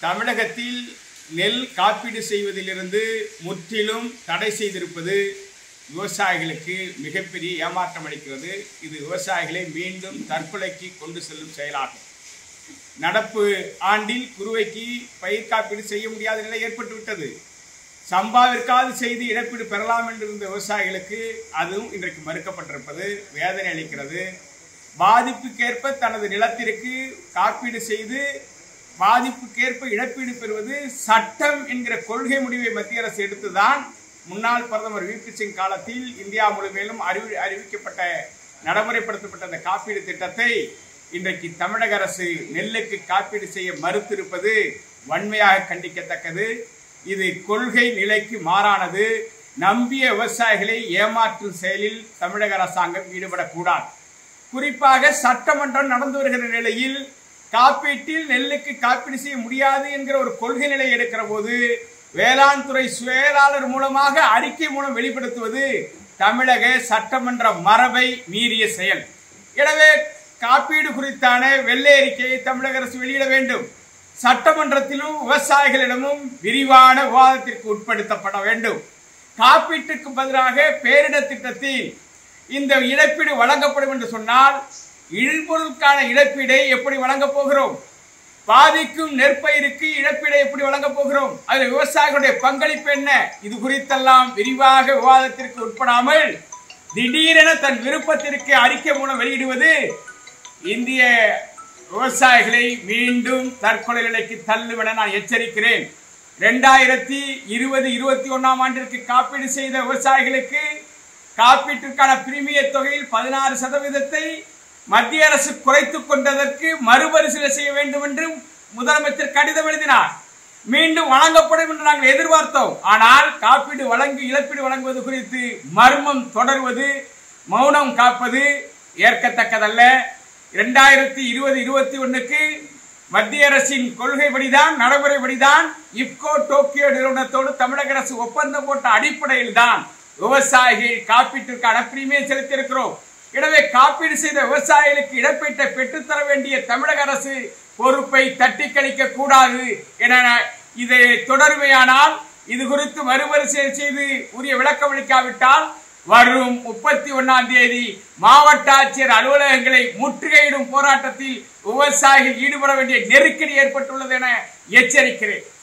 தமிழகத்தில் நெல் காப்பீடு செய்வதிலிருந்து முற்றிலும் தடை செய்திருப்பது விவசாயிகளுக்கு மிகப்பெரிய ஏமாற்றம் அளிக்கிறது இது விவசாயிகளை மீண்டும் தற்கொலைக்கு கொண்டு செல்லும் செயலாகும் நடப்பு ஆண்டில் குறுவைக்கு பயிர் காப்பீடு செய்ய முடியாத நிலை ஏற்பட்டுவிட்டது சம்பாவிற்காவது செய்து இழப்பீடு பெறலாம் என்றிருந்த விவசாயிகளுக்கு அதுவும் இன்றைக்கு மறுக்கப்பட்டிருப்பது வேதனை அளிக்கிறது பாதிப்புக்கேற்ப தனது நிலத்திற்கு காப்பீடு செய்து பாதிப்புக்கேற்ப இழப்பீடு பெறுவது சட்டம் என்கிற கொள்கை முடிவை மத்திய அரசு எடுத்துதான் முன்னாள் பிரதமர் வி பி சிங் காலத்தில் இந்தியா முழுமையிலும் அறிவி அறிவிக்கப்பட்ட நடைமுறைப்படுத்தப்பட்ட அந்த காப்பீடு திட்டத்தை இன்றைக்கு தமிழக அரசு நெல்லுக்கு காப்பீடு செய்ய மறுத்திருப்பது வன்மையாக கண்டிக்கத்தக்கது இது கொள்கை நிலைக்கு மாறானது நம்பிய விவசாயிகளை ஏமாற்றும் செயலில் தமிழக அரசாங்கம் ஈடுபடக்கூடாது குறிப்பாக சட்டமன்றம் நடந்து வருகிற நிலையில் காப்பீட்டில் நெல்லுக்கு காப்பீடு செய்ய முடியாது என்கிற ஒரு கொள்கை நிலை எடுக்கிற போது வேளாண் துறை செயலாளர் மூலமாக அறிக்கை மூலம் வெளிப்படுத்துவது தமிழக சட்டமன்ற மரபை மீறிய செயல் எனவே காப்பீடு குறித்தான வெள்ளை அறிக்கையை தமிழக அரசு வெளியிட வேண்டும் சட்டமன்றத்திலும் விவசாயிகளிடமும் விரிவான விவாதத்திற்கு உட்படுத்தப்பட வேண்டும் காப்பீட்டுக்கு பதிலாக பேரிடர் திட்டத்தில் இந்த இழப்பீடு வழங்கப்படும் என்று சொன்னால் இழுபொருளுக்கான இழப்பீடை எப்படி வழங்கப் போகிறோம் பாதிக்கும் நெற்பயிருக்கு இழப்பீடை எப்படி வழங்கப் போகிறோம் அதில் விவசாயிகளுடைய பங்களிப்பு என்ன இது குறித்தெல்லாம் விரிவாக விவாதத்திற்கு உட்படாமல் திடீரென தன் விருப்பத்திற்கு அறிக்கை மூலம் வெளியிடுவது இந்திய விவசாயிகளை மீண்டும் தற்கொலை நிலைக்கு தள்ளும் என நான் எச்சரிக்கிறேன் ரெண்டாயிரத்தி இருபது இருபத்தி ஒன்னாம் ஆண்டிற்கு காப்பீடு செய்த விவசாயிகளுக்கு காப்பீட்டிற்கான பிரீமிய தொகையில் பதினாறு சதவீதத்தை மத்திய அரசு குறைத்துக் கொண்டதற்கு மறுபரிசீலனை செய்ய வேண்டும் என்று முதலமைச்சர் கடிதம் எழுதினார் மீண்டும் வழங்கப்படும் என்று நாங்கள் எதிர்பார்த்தோம் ஆனால் காப்பீடு வழங்கி இழப்பீடு வழங்குவது குறித்து மர்மம் தொடர்வது மௌனம் காப்பது ஏற்கத்தக்கதல்ல இரண்டாயிரத்தி இருபது இருபத்தி ஒன்னுக்கு மத்திய அரசின் கொள்கைப்படிதான் நடைமுறைப்படிதான் இப்கோ டோக்கியோ நிறுவனத்தோடு தமிழக அரசு ஒப்பந்தம் போட்ட அடிப்படையில் தான் விவசாயிகள் காப்பீட்டிற்கான பிரீமியம் செலுத்தியிருக்கிறோம் எனவே காப்பீடு செய்த விவசாயிகளுக்கு இழப்பீட்டை பெற்றுத்தர வேண்டிய தமிழக அரசு பொறுப்பை தட்டி கழிக்க கூடாது என இது தொடர்மையானால் இது குறித்து மறுபரிசீலனை செய்து உரிய விளக்கம் அளிக்காவிட்டால் வரும் முப்பத்தி ஒன்னாம் தேதி மாவட்ட ஆட்சியர் அலுவலகங்களை முற்றுகையிடும் போராட்டத்தில் விவசாயிகள் ஈடுபட வேண்டிய நெருக்கடி ஏற்பட்டுள்ளது என எச்சரிக்கிறேன்